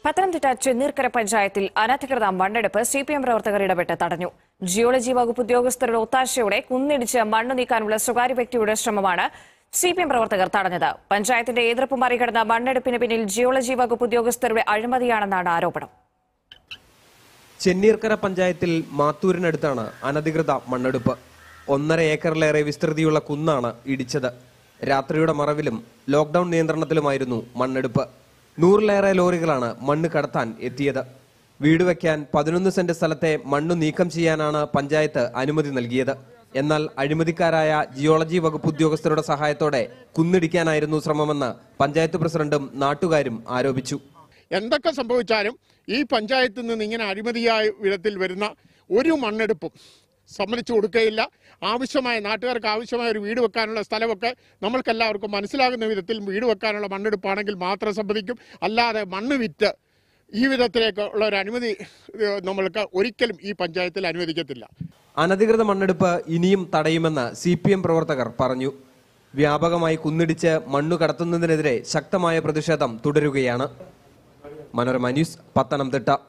പത്തനംതിട്ട ചെന്നീർക്കര പഞ്ചായത്തിൽ അനധികൃത മണ്ണെടുപ്പ് C P M പ്രവർത്തകർ ഇടപെട്ട് തടഞ്ഞു ജിയോളജി വകുപ്പ് ഉദ്യോഗസ്ഥരുടെ ഒത്താശയോടെ കുന്നിടിച്ച് മണ്ണ് നീക്കാനുള്ള സ്വകാര്യ വ്യക്തിയുടെ ശ്രമമാണ് സി പി എം പ്രവർത്തകർ തടഞ്ഞത് പഞ്ചായത്തിന്റെ എതിർപ്പ് മറികടന്ന മണ്ണെടുപ്പിന് പിന്നിൽ ജിയോളജി വകുപ്പ് ഉദ്യോഗസ്ഥരുടെ അഴിമതിയാണെന്നാണ് ആരോപണം ചെന്നീർക്കര പഞ്ചായത്തിൽ മാത്തൂരിനടുത്താണ് അനധികൃത മണ്ണെടുപ്പ് ഒന്നര ഏക്കറിലേറെ വിസ്തൃതിയുള്ള കുന്നാണ് ഇടിച്ചത് രാത്രിയുടെ മറവിലും ലോക്ഡൌൺ നിയന്ത്രണത്തിലുമായിരുന്നു മണ്ണെടുപ്പ് നൂറിലേറെ ലോറികളാണ് മണ്ണ് കടത്താൻ എത്തിയത് വീട് വയ്ക്കാൻ പതിനൊന്ന് സെന്റ് സ്ഥലത്തെ മണ്ണ് നീക്കം ചെയ്യാനാണ് പഞ്ചായത്ത് അനുമതി നൽകിയത് എന്നാൽ അഴിമതിക്കാരായ ജിയോളജി വകുപ്പ് ഉദ്യോഗസ്ഥരുടെ സഹായത്തോടെ കുന്നിടിക്കാനായിരുന്നു ശ്രമമെന്ന് പഞ്ചായത്ത് പ്രസിഡന്റും നാട്ടുകാരും ആരോപിച്ചു എന്തൊക്കെ സംഭവിച്ചാലും ഈ പഞ്ചായത്തിൽ നിന്ന് ഇങ്ങനെ അഴിമതിയായ വിധത്തിൽ വരുന്ന ഒരു മണ്ണെടുപ്പും സമ്മതിച്ചു കൊടുക്കുകയില്ല ആവശ്യമായ നാട്ടുകാർക്ക് ആവശ്യമായ ഒരു വീട് വെക്കാനുള്ള സ്ഥലമൊക്കെ നമ്മൾക്കെല്ലാവർക്കും മനസ്സിലാകുന്ന വിധത്തിൽ വീട് വെക്കാനുള്ള മണ്ണെടുപ്പാണെങ്കിൽ മാത്രം സമ്മതിക്കും അല്ലാതെ മണ്ണ് വിറ്റ് ഈ വിധത്തിലേക്ക് ഉള്ള ഒരു അനുമതി ഏഹ്, നമ്മൾക്ക് ഒരിക്കലും ഈ പഞ്ചായത്തിൽ അനുവദിക്കത്തില്ല അനധികൃത മണ്ണെടുപ്പ് ഇനിയും തടയുമെന്ന് സി പി എം പ്രവർത്തകർ പറഞ്ഞു വ്യാപകമായി കുന്നിടിച്ച് മണ്ണു കടത്തുന്നതിനെതിരെ ശക്തമായ പ്രതിഷേധം തുടരുകയാണ് മനോരമ ന്യൂസ് പത്തനംതിട്ട